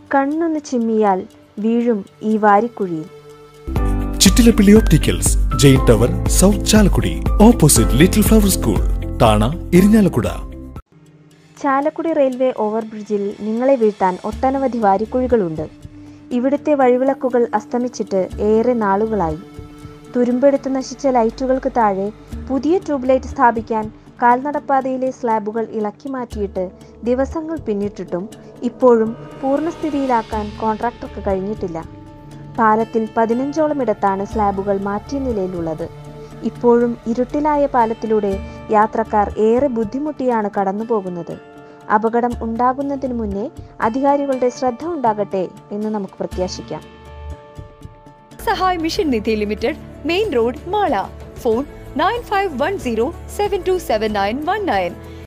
കണ്ണൊന്ന് ചിമ്മിയാൽ വീഴും ഈ വാരിക്കുഴിയിൽ Chittilappilly opticals Jain tower south Chalakudy opposite little flower school താണ ഇരിഞ്ഞാലക്കുട ചാലക്കുടി റെയിൽവേ ഓവർബ്രിഡ്ജിൽ നിങ്ങളെ വീഴ്ത്താൻ ഒട്ടനവധി വാരിക്കുഴികളുണ്ട് ഇവിടുത്തെ വഴിവിളക്കുകൾ അസ്തമിച്ചിട്ട് ഏറെ നാളുകളായി തുരുമ്പെടുത്ത് നശിച്ച ലൈറ്റുകൾക്ക് താഴെ പുതിയ ട്യൂബ് ലൈറ്റ് സ്ഥാപിക്കാൻ കാൽനടപ്പാതയിലെ സ്ലാബുകൾ ഇളക്കി മാറ്റിയിട്ട് ദിവസങ്ങൾ പിന്നിട്ടിട്ടും ഇപ്പോഴും പൂർണ്ണസ്ഥിതിയിലാക്കാൻ കോൺട്രാക്ടർക്ക് കഴിഞ്ഞിട്ടില്ല പാലത്തിൽ പതിനഞ്ചോളം ഇടത്താണ് സ്ലാബുകൾ മാറ്റിയ നിലയിലുള്ളത് ഇപ്പോഴും ഇരുട്ടിലായ പാലത്തിലൂടെ യാത്രക്കാർ ഏറെ ബുദ്ധിമുട്ടിയാണ് കടന്നുപോകുന്നത് അപകടം ഉണ്ടാകുന്നതിന് മുന്നേ അധികാരികളുടെ ശ്രദ്ധ ഉണ്ടാകട്ടെ എന്ന് നമുക്ക് പ്രത്യാശിക്കാം Sahay mission Nidhi limited main road Mala phone nine five one zero seven two seven nine one nine